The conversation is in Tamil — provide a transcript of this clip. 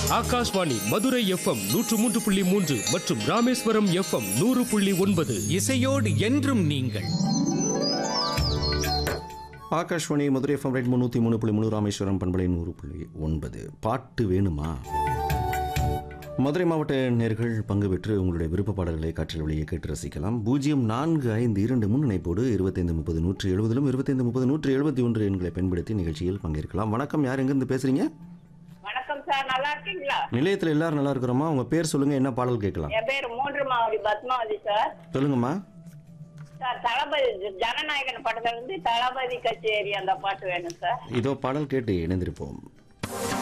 ஆகாஷ்வாணி மதுரை எஃப்எம் நூற்று மூன்று புள்ளி மூன்று மற்றும் ராமேஸ்வரம் எஃப்எம் நூறு புள்ளி ஒன்பது இசையோடு என்றும் நீங்கள் ஆகாஷ்வாணி மதுரை எஃப்எம் ரைட் முந்நூற்றி மூணு புள்ளி மூணு ராமேஸ்வரம் பண்பலை நூறு புள்ளி ஒன்பது பாட்டு வேணுமா மதுரை மாவட்ட நேர்கள் பங்கு பெற்று உங்களுடைய விருப்ப பாடல்களை காற்றில் வழியே கேட்டு ரசிக்கலாம் பூஜ்ஜியம் நான்கு ஐந்து இரண்டு முன்னிணைப்போடு இருபத்தைந்து முப்பது நூற்றி எழுபதிலும் இருபத்தைந்து முப்பது நூற்றி எழுபத்தி ஒன்று எண்களை பயன்படுத்தி நிகழ்ச்சியில் பங்கேற்கலாம் வணக்கம் யார் எங்கேருந்து பேசுறீங்க வணக்கம் சார் நல்லா இருக்கீங்களா நிலையத்தில் எல்லாரும் நல்லா இருக்கிறோமா உங்க பேர் சொல்லுங்க என்ன பாடல் கேட்கலாம் என் பேர் மூன்று மாவடி பத்மாவதி சார் சொல்லுங்கம்மா சார் தளபதி ஜனநாயகன் படத்துல இருந்து தளபதி கச்சேரி அந்த பாட்டு வேணும் சார் இதோ பாடல் கேட்டு இணைந்திருப்போம்